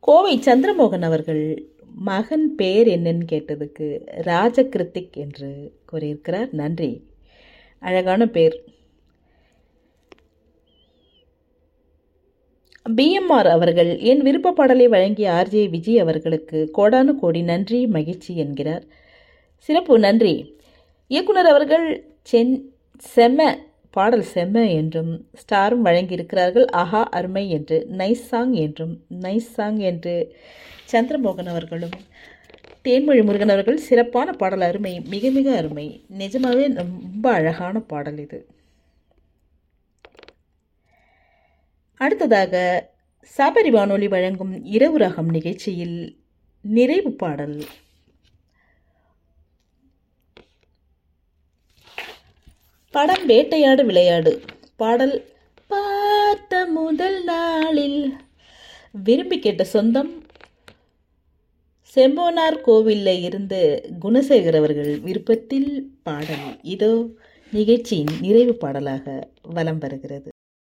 கோவை சந்திரமோகன் அவர்கள் மகன் பெயர் என்னன்னு கேட்டதுக்கு ராஜகிருத்திக் என்று கூறியிருக்கிறார் நன்றி அழகான பேர் பிஎம்ஆர் அவர்கள் என் விருப்ப பாடலை வழங்கிய ஆர்ஜே விஜய் அவர்களுக்கு கோடானு கோடி நன்றி மகிழ்ச்சி என்கிறார் சிறப்பு நன்றி இயக்குனர் அவர்கள் சென் செம்ம பாடல் செம்ம என்றும் ஸ்டாரும் வழங்கியிருக்கிறார்கள் ஆஹா அருமை என்று நைஸ் சாங் என்றும் நைஸ் சாங் என்று சந்திரமோகன் அவர்களும் தேன்மொழி முருகன் அவர்கள் சிறப்பான பாடல் அருமை மிக மிக அருமை நிஜமாவே ரொம்ப அழகான பாடல் இது அடுத்ததாக சாபரி வானொலி வழங்கும் இரவு ரகம் நிகழ்ச்சியில் நிறைவு பாடல் படம் வேட்டையாடு விளையாடு பாடல் பார்த்த முதல் நாளில் விரும்பி கேட்ட சொந்தம் செம்போனார் கோவிலில் இருந்து குணசேகர் அவர்கள் விருப்பத்தில் பாடல் இதோ நிகழ்ச்சியின் நிறைவு பாடலாக வலம் வருகிறது